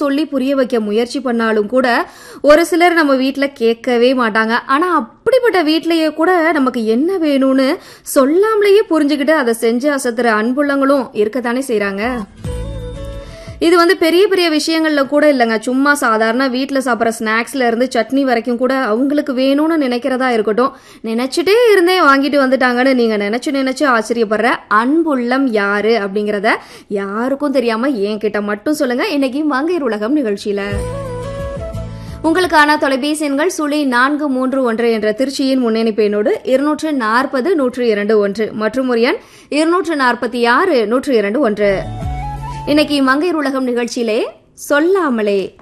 சொல்லி புரிய வைக்க முயற்சி பண்ணாலும் கூட ஒரு சிலர் நம்ம வீட்ல கேட்கவே மாட்டாங்க ஆனா அப்படிப்பட்ட வீட்லயே கூட நமக்கு என்ன வேணும்னு சொல்லாமலேயே புரிஞ்சுக்கிட்டு அதை செஞ்சு அசத்துற அன்புள்ளங்களும் இருக்கத்தானே செய்றாங்க இது வந்து பெரிய பெரிய விஷயங்கள்ல கூட இல்லைங்க சும்மா சாதாரண வீட்டில் சாப்பிட்ற ஸ்நாக்ஸ்ல இருந்து சட்னி வரைக்கும் கூட அவங்களுக்கு வேணும்னு நினைக்கிறதா இருக்கட்டும் நினைச்சிட்டே இருந்தே வாங்கிட்டு வந்துட்டாங்கன்னு நீங்க நினைச்சு நினைச்சு ஆச்சரியப்படுற அன்புள்ளம் யாரு அப்படிங்கிறத யாருக்கும் தெரியாம என்கிட்ட மட்டும் சொல்லுங்க இன்னைக்கு மங்கையர் உலகம் நிகழ்ச்சியில உங்களுக்கான தொலைபேசி எண்கள் சுழி நான்கு மூன்று ஒன்று என்ற திருச்சியின் முன்னணிப்பு எண்ணோடு இருநூற்று நாற்பது நூற்று இரண்டு ஒன்று மற்றும் ஒரு எண் இருநூற்று நாற்பத்தி ஆறு நூற்று இரண்டு ஒன்று இன்னைக்கு மங்கையர் உலகம் நிகழ்ச்சியிலே சொல்லாமலே